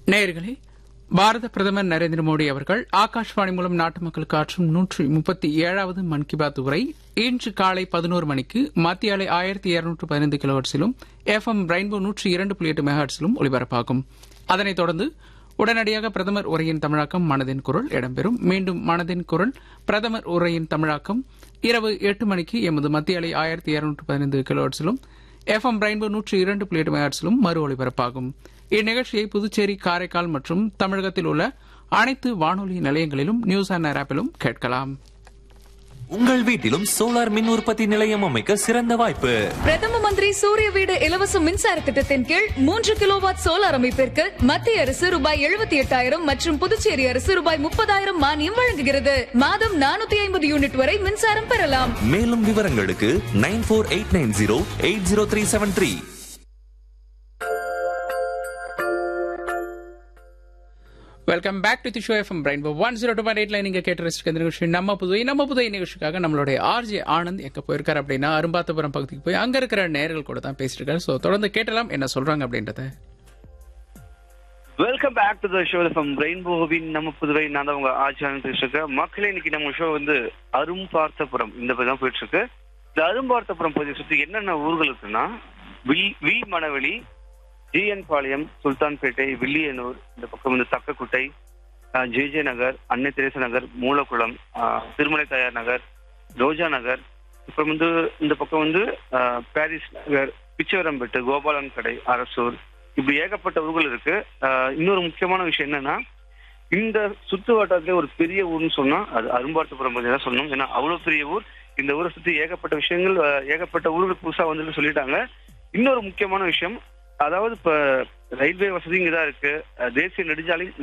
நேயர்களே பாரத பிரதமர் நரேந்திர மோடி அவர்கள் ஆகாஷ்வாணி மூலம் நாட்டு மக்களுக்கு ஆற்றும் நூற்றி முப்பத்தி ஏழாவது மன் கி பாத் உரை இன்று காலை பதினோரு மணிக்கு மத்திய அலை ஆயிரத்தி இருநூற்று பதினைந்து கிலோஹர்ட்ஸிலும் எஃப் எம் ரெயின்போ நூற்றி இரண்டு புள்ளி எட்டு மெகாஹர்ட்ஸிலும் ஒலிபரப்பாகும் அதனைத் தொடர்ந்து உடனடியாக பிரதமர் உரையின் தமிழாக்கம் மனதின் குரல் இடம்பெறும் மீண்டும் மனதின் குரல் பிரதமர் உரையின் தமிழாக்கம் இரவு எட்டு மணிக்கு எமது மத்திய அலை ஆயிரத்தி இருநூற்று பதினைந்து கிலோஹர்ட்ஸிலும் எஃப் எம் ரெயின்போ நூற்றி இரண்டு புள்ளி எட்டு மெகாஹர்ட்ஸிலும் மறு ஒலிபரப்பாகும் இந்நிகழ்ச்சியை புதுச்சேரி காரைக்கால் மற்றும் தமிழகத்தில் உள்ள அனைத்து வானொலி நிலையங்களிலும் நியூஸ் அண்ட் ஆப்பிலும் கேட்கலாம் உங்கள் வீட்டிலும் சோலார் மின் உற்பத்தி நிலையம் அமைக்க சிறந்த வாய்ப்பு பிரதம மந்திரி சூரிய வீடு இலவச மின்சார திட்டத்தின் கீழ் மூன்று கிலோவாட் சோலார் அமைப்பிற்கு மத்திய அரசு ரூபாய் எழுபத்தி எட்டாயிரம் மற்றும் புதுச்சேரி அரசு ரூபாய் முப்பதாயிரம் மானியம் வழங்குகிறது மாதம் நானூத்தி ஐம்பது யூனிட் வரை மின்சாரம் பெறலாம் மேலும் விவரங்களுக்கு nine four eight nine zero eight zero three seven three welcome back to the show FM பிரைன் ஒன் ஜீரோ டூ பாயிண்ட் எயிட்ல நீங்க கேட்டு ரசிக்க இந்த நிகழ்ச்சி நம்ம புதுவை நம்ம புதுவை நிகழ்ச்சிக்காக நம்மளுடைய ஆர்ஜே ஆனந்த் எங்க போயிருக்காரு அப்படின்னா அரும்பாத்தபுரம் பகுதிக்கு போய் அங்க இருக்கிற நேர்கள் கூட தான் பேசிட்டு இருக்காரு ஸோ தொடர்ந்து கேட்டலாம் என்ன சொல்றாங்க அப்படின்றத welcome back to the show from ரெயின்போவின் நம்ம புதுவை நான் தான் உங்க ஆச்சாரம் பேசிட்டு இருக்கேன் மக்களே இன்னைக்கு நம்ம ஷோ வந்து அரும் பார்த்தபுரம் இந்த பக்கம் தான் போயிட்டு இருக்கு இந்த அரும் பார்த்தபுரம் பகுதியை சுற்றி என்னென்ன ஊர்கள் இருக்குன்னா V V Manaveli GN Palayam Sultanpet Villianur இந்த பக்கம் வந்து தக்கக்குட்டை ஜே ஜே நகர் அன்னை தெரேசா நகர் மூலக்குளம் ஆஹ், திருமலை தாயார் நகர் ரோஜா நகர் அப்புறம் வந்து இந்த பக்கம் வந்து ஆஹ், பாரிஸ் நகர் பிச்சவரம்பேட்டு கோபாலன் கடை அரசூர் இப்படி ஏகப்பட்ட ஊர்கள் இருக்கு ஆஹ், இன்னொரு முக்கியமான விஷயம் என்னன்னா இந்த சுத்து வட்டாரத்திலே ஒரு பெரிய ஊர்னு சொன்னா அது அரும்பார்த்தபுரம் பற்றி தான் சொல்லணும் ஏன்னா அவ்வளவு பெரிய ஊர் இந்த ஊரை சுத்தி ஏகப்பட்ட விஷயங்கள் ஆஹ், ஏகப்பட்ட ஊர்கள் புதுசா வந்து சொல்லிட்டாங்க இன்னொரு முக்கியமான விஷயம் அதாவது இப்ப ரயில்வே வசதி இங்கதான் இருக்கு அஹ் தேசிய நெடுஞ்சாலை